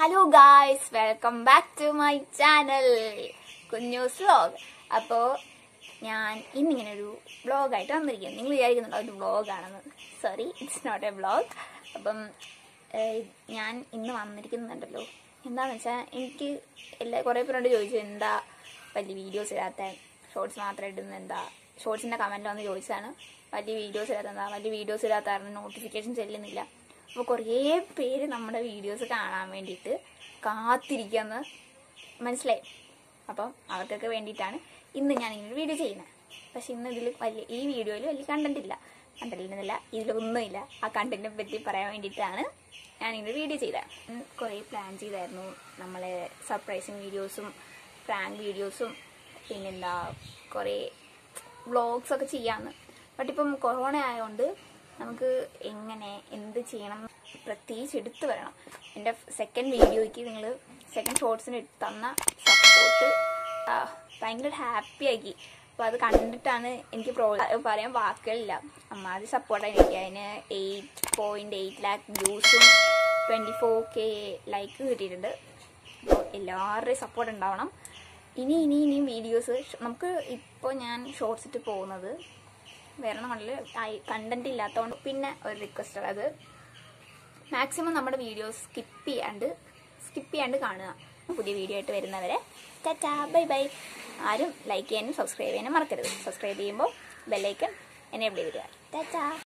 hello guys welcome back to my channel Kunjus vlog അപ്പോൾ ഞാൻ ഇന്നിങ്ങനെ ഒരു വ്ലോഗായിട്ട് വന്നിരിക്കുന്നു നിങ്ങൾ വിചാരിക്കുന്നുണ്ടോ ഒരു വ്ലോഗാണെന്ന് sorry it's not a vlog അപ്പം ഏഹ്, ഞാൻ ഇന്ന് വന്നിരിക്കുന്നുണ്ടല്ലോ എന്താണെന്ന് വെച്ചാൽ എനിക്ക് എല്ലാ കുറേ പേരോട് ചോദിച്ചു എന്താ വലിയ വീഡിയോസ് ഇടാത്ത ഷോർട്സ് മാത്രം ഇടുന്നത് എന്താ ഷോർട്സിൻ്റെ കമൻറ്റിൽ വന്ന് ചോദിച്ചതാണ് വലിയ വീഡിയോസ് ഇടാത്ത എന്താ വലിയ വീഡിയോസ് ഇടാത്ത കാരണം നോട്ടിഫിക്കേഷൻ ചെല്ലുന്നില്ല അപ്പോൾ കുറേ പേര് നമ്മുടെ വീഡിയോസ് കാണാൻ വേണ്ടിയിട്ട് കാത്തിരിക്കുകയെന്ന് മനസ്സിലായി അപ്പം അവർക്കൊക്കെ വേണ്ടിയിട്ടാണ് ഇന്ന് ഞാൻ ഇങ്ങനെ വീഡിയോ ചെയ്യുന്നത് പക്ഷെ ഇന്ന് ഇതിൽ വലിയ ഈ വീഡിയോയിൽ വലിയ കണ്ടന്റ് ഇല്ല കണ്ടന്റ് എന്നില്ല ഇതിലൊന്നുമില്ല ആ കണ്ടന്റിനെ പറ്റി പറയാൻ വേണ്ടിയിട്ടാണ് ഞാൻ ഇങ്ങനെ വീഡിയോ ചെയ്തത് ഉം, കുറേ പ്ലാൻ ചെയ്തായിരുന്നു നമ്മളെ സർപ്രൈസിങ് വീഡിയോസും പ്രാങ്ക് വീഡിയോസും പിന്നെന്താ കുറേ വ്ളോഗ്സ് ഒക്കെ ചെയ്യാമെന്ന് ബട്ട് ഇപ്പം കൊറോണ ആയതുകൊണ്ട് നമുക്ക് എങ്ങനെ എന്ത് ചെയ്യണം പ്രത്യേകിച്ച് എടുത്തു വരണം എൻ്റെ സെക്കൻഡ് വീഡിയോയ്ക്ക് നിങ്ങൾ സെക്കൻഡ് ഷോർട്സിന് തന്ന സപ്പോർട്ട് ഭയങ്കര ഹാപ്പി ആക്കി അപ്പോൾ അത് കണ്ടിട്ടാണ് എനിക്ക് പ്രോ പറയാൻ വാക്കുകളില്ല അമ്മാതി സപ്പോർട്ടാണ് എനിക്ക് അതിന് എയ്റ്റ് പോയിൻറ്റ് എയ്റ്റ് ലാക്ക് വ്യൂസും ട്വൻറ്റി ഫോർ കെ ലൈക്ക് കിട്ടിയിട്ടുണ്ട് അപ്പോൾ എല്ലാവരുടെയും സപ്പോർട്ട് ഉണ്ടാവണം ഇനി ഇനി ഇനിയും വീഡിയോസ് നമുക്ക് ഇപ്പോൾ ഞാൻ ഷോർട്സ് ഇട്ട് പോകുന്നത് വേറെ നമ്മളിൽ കണ്ടന്റ് ഇല്ലാത്തതുകൊണ്ട് പിന്നെ ഒരു റിക്വസ്റ്റ് അത് മാക്സിമം നമ്മുടെ വീഡിയോസ് സ്കിപ്പ് ചെയ്യാണ്ട് സ്കിപ്പ് ചെയ്യാണ്ട് കാണുക പുതിയ വീഡിയോ ആയിട്ട് വരുന്നവരെ ടാറ്റാ ബൈ ബൈ ആരും ലൈക്ക് ചെയ്യാനും സബ്സ്ക്രൈബ് ചെയ്യാനും മറക്കരുത് സബ്സ്ക്രൈബ് ചെയ്യുമ്പോൾ ബെല്ലൈക്കൺ എനേബിൾ ചെയ്ത് തരിക ടാറ്റാ